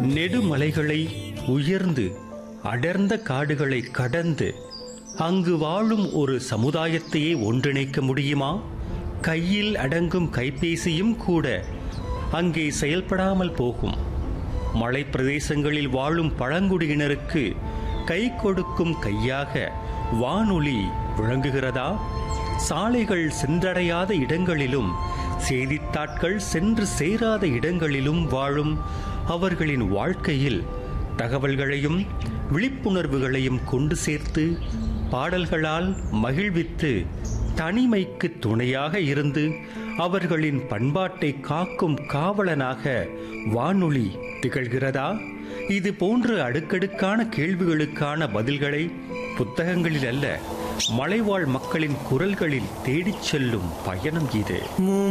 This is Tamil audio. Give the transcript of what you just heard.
நெடுமலைகளை உயர்ந்து அடர்ந்த காடுகளை கடந்து அங்கு வாழும் ஒரு சமுதாயத்தையே ஒன்றிணைக்க முடியுமா கையில் அடங்கும் கைபேசியும் கூட அங்கே செயல்படாமல் போகும் மலைப்பிரதேசங்களில் வாழும் பழங்குடியினருக்கு கை கொடுக்கும் கையாக வானொலி விளங்குகிறதா சாலைகள் சென்றடையாத இடங்களிலும் செய்தித்தாட்கள் சென்று சேராத இடங்களிலும் வாழும் அவர்களின் வாழ்க்கையில் தகவல்களையும் விழிப்புணர்வுகளையும் கொண்டு சேர்த்து பாடல்களால் மகிழ்வித்து தனிமைக்கு துணையாக இருந்து அவர்களின் பண்பாட்டை காக்கும் காவலனாக வானொலி திகழ்கிறதா இது போன்ற அடுக்கடுக்கான கேள்விகளுக்கான பதில்களை புத்தகங்களில் அல்ல மலைவாழ் மக்களின் குரல்களில் தேடிச் செல்லும் பயணம் இது